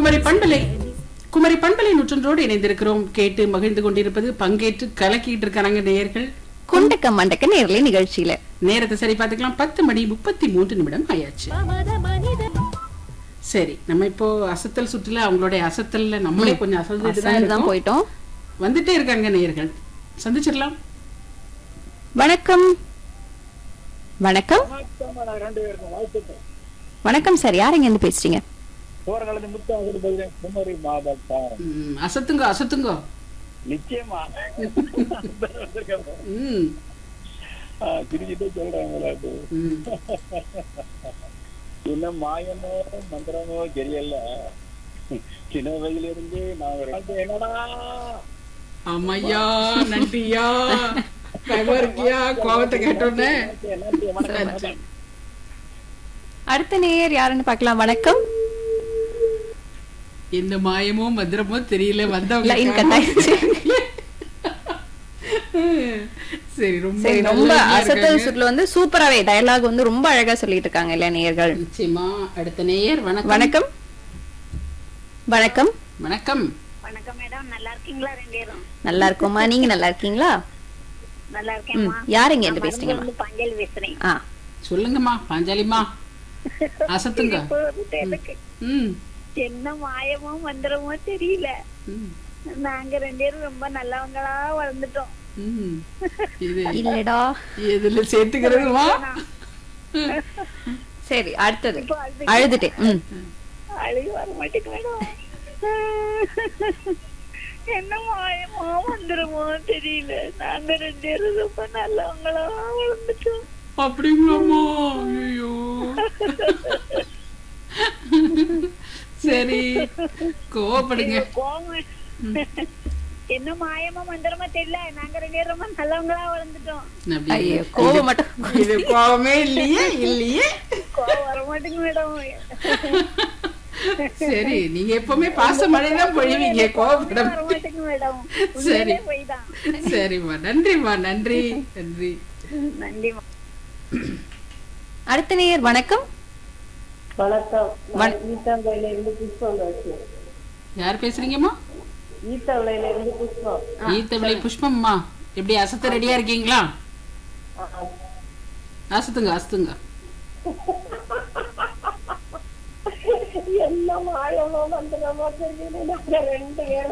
குமரி பண்பலை குமரி பண்பலை நூற்றொன்றோடு இணைந்திருக்கிறோம் கேட்டு மகிழ்ந்து கொண்டிருப்பது பங்கேற்று கலக்கிட்டு இருக்காங்க நேயர்கள் குண்டக்க மண்டக்க நேர்ல நிகழ்ச்சியில நேரத்தை சரி பார்த்துக்கலாம் பத்து மணி முப்பத்தி மூன்று நிமிடம் ஆயாச்சு சரி நம்ம இப்போ அசத்தல் சுற்றுல அவங்களுடைய அசத்தல்ல நம்மளே கொஞ்சம் அசந்துட்டு தான் அசந்து தான் இருக்கோம். போயிட்டோம் வந்துட்டே இருக்காங்க நேயர்கள் சந்திச்சிடலாம் வணக்கம் வணக்கம் ரெண்டு பேருக்கும் வாழ்த்துக்கள் வணக்கம் சார் யார் இங்க இருந்து பேசுறீங்க போறங்களது முத்தாக பதில் குமரி மாவட்டம் ம், அசத்துங்க அசத்துங்க நிச்சயமா ம் திருச்சிட்டு சொல்றாங்களா அது ம் என்ன மாயமோ மந்திரமோ தெரியல சின்ன வயதுல இருந்து நான் ஒரு காலத்து என்னடா ஆமையா நன்றியா பயமா இருக்கியா கோபத்தை கேட்டோன்னே நன்றி, வணக்கம், வணக்கம். அடுத்த நேயர் யாருன்னு பார்க்கலாம் வணக்கம் எந்த மாயமோ மந்திரமோ தெரியல வந்தவங்க லைன் கட் ஆயிடுச்சு சரி ரொம்ப சரி நல்லா ரொம்ப இருக்காங்க. அசத்தல் சுற்றுல வந்து சூப்பராவே டயலாக் வந்து ரொம்ப அழகா சொல்லிட்டு இருக்காங்க இல்ல நேயர்கள் நிச்சயமா அடுத்த நேயர் வணக்கம் வணக்கம் வணக்கம் வணக்கம் வணக்கம் மேடம் நல்லா இருக்கீங்களா ரெண்டு பேரும் நல்லா இருக்கோமா நீங்க நல்லா இருக்கீங்களா நல்லா இருக்கேன்மா ம், யார் இங்க இருந்து நான் பேசுறீங்கம்மா? மருந்துல இருந்து பாஞ்சல் பேசுறேன் ஆ சொல்லுங்கம்மா பாஞ்சாலிமா அசத்துங்க இப்போ வந்து எனக்கு ம் என்ன மாயமோ மந்திரமோ தெரியல ம், நாங்க ரெண்டு பேரும் ரொம்ப நல்லவங்களா வளர்ந்துட்டோம் ம். இது இல்லடா இதுல சேர்த்துக்கிறதுமா சரி அடுத்தது இப்போ அழுது அழுதுட்டேன் ம் அழுகு வர மாட்டேங்க மேடம் என்ன மாயமோ மந்திரமோ தெரியல நாங்க ரெண்டு பேரும் ரொம்ப நல்லவங்களா வளர்ந்துட்டோம் அப்படிங்களாம்மா ஐயோ சரி கோவப்படுங்க கோவம் என்ன மாயமோ மந்திரமோ தெரியல நாங்க ரெண்டு பேரும் ரொம்ப நல்லவங்களா வளர்ந்துட்டோம் அப்படி ஐயோ கோவம் மட்டும் இது கோவமே இல்லையே இல்லையே கோவம் வர மாட்டேங்க மேடம் சரி நீங்க எப்பவுமே பாச மழைதான் பொழிவீங்க கோவப்பட வர மாட்டேங்க மேடம் சரி உண்மையிலே போய் தான் சரிம்மா நன்றிம்மா நன்றி நன்றி நன்றிமா அடுத்த நேயர் வணக்கம் வணக்கம் வண- ஈத்தாங்கோயில இருந்து புஷ்பம் பேசுறேன் யார் பேசுறீங்கம்மா ஈத்தாங்கோயில இருந்து புஷ்பம் ஈத்தவிளை புஷ்பம்மா எப்படி அசத்த ரெடியா இருக்கீங்களா அசத்துங்க அசத்துங்க என்ன மாயமோ மந்திரமோ தெரியல நாங்க ரெண்டு பேரும்